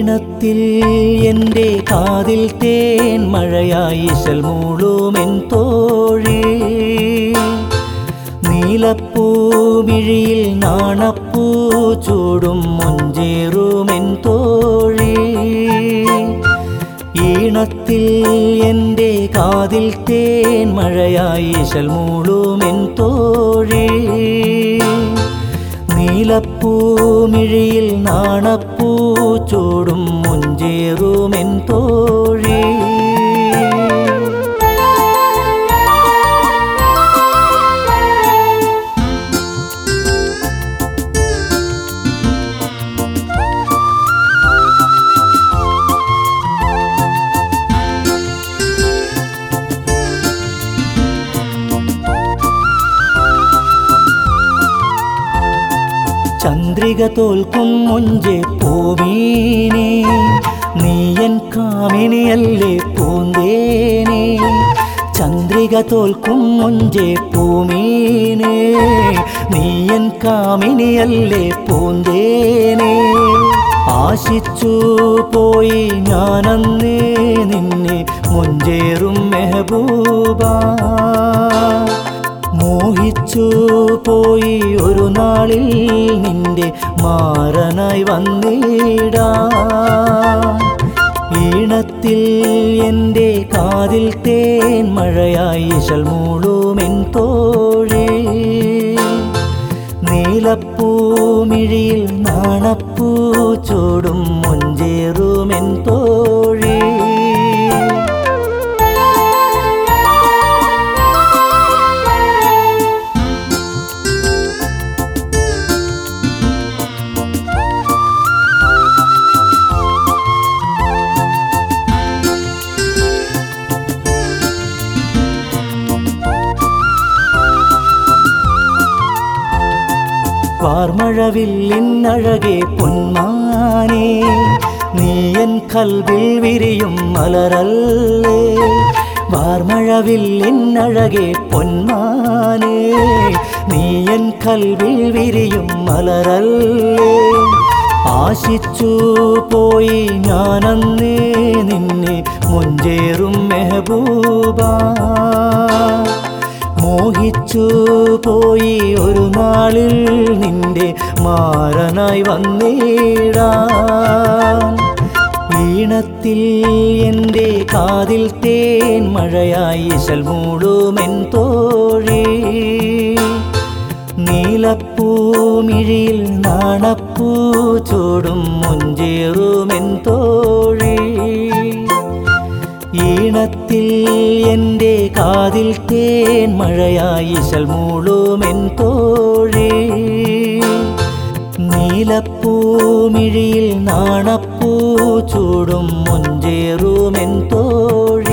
ഈണത്തിൽ എൻ്റെ കാതിൽ തേൻ മഴയായി ഇശൽ മൂളുമെൻ തോഴി നീലപ്പൂമിഴിയിൽ നാണപ്പൂ ചൂടും മുഞ്ചേറുമെൻ തോഴി ഈണത്തിൽ എൻ്റെ കാതിൽ തേൻ മഴയായി ഇശൽ മൂളുമെൻ തോഴി നീലപ്പൂമിഴിയിൽ നാണപ്പൂ ചൂടും മുഞ്ചേറുമെൻ തോഴി ചന്ദ്രിക തോൽക്കും മുഞ്ചെ പൂമീനെ നീയൻ കാമിനിയല്ലേ പൂന്തേനെ ചന്ദ്രിക തോൽക്കും മുഞ്ചെ പൂമീനെ നീയൻ കാമിനിയല്ലേ പൂന്തേനെ ആശിച്ചു പോയി ഞാനന്നേ നിന്നെ മുഞ്ചേറും മെഹബൂബ മോഹിച്ചു പോയി ഒരു നാളിൽ നിന്റെ മാറനായി വന്നിടാ ഈണത്തിൽ എൻ്റെ കാതിൽ തേൻ മഴയായി ഇശൽ മൂളുമെൻ തോഴി നീലപ്പൂമിഴിയിൽ നാണപ്പൂ ചൂടും മുഞ്ചേറുമെൻ തോഴി വാർമഴവില്ലിന്നഴകെ പൊന്മാനേ നീയൻ കൽവിൽ വിരിയും മലരല്ലേ വാർമഴവില്ലിന്നഴകെ പൊന്മാനേ നീയൻ കൽവിൽ വിരിയും മലരല്ലേ ആശിച്ചു പോയി ഞാനന്നേ നിന്നെ മുഞ്ചേറും മെഹബൂബ മോഹിച്ചു പോയി ഒരു നാളിൽ നിന്റെ മാറനായി വന്നിടാ ഈണത്തിൽ എൻ്റെ കാതിൽ തേൻ മഴയായി ഇശൽ മൂടുമെൻ തോഴി നീലപ്പൂമിഴിയിൽ നാണപ്പൂ ചൂടും മുഞ്ചേറുമെൻ തോഴി ഈണത്തിൽ എൻ്റെ കാതിൽ തേൻ മഴയായി ഇശൽ മൂളുമെൻ തോഴി നീലപ്പൂമിഴിയിൽ നാണപ്പൂ ചൂടും മുഞ്ചേറുമെൻ തോഴി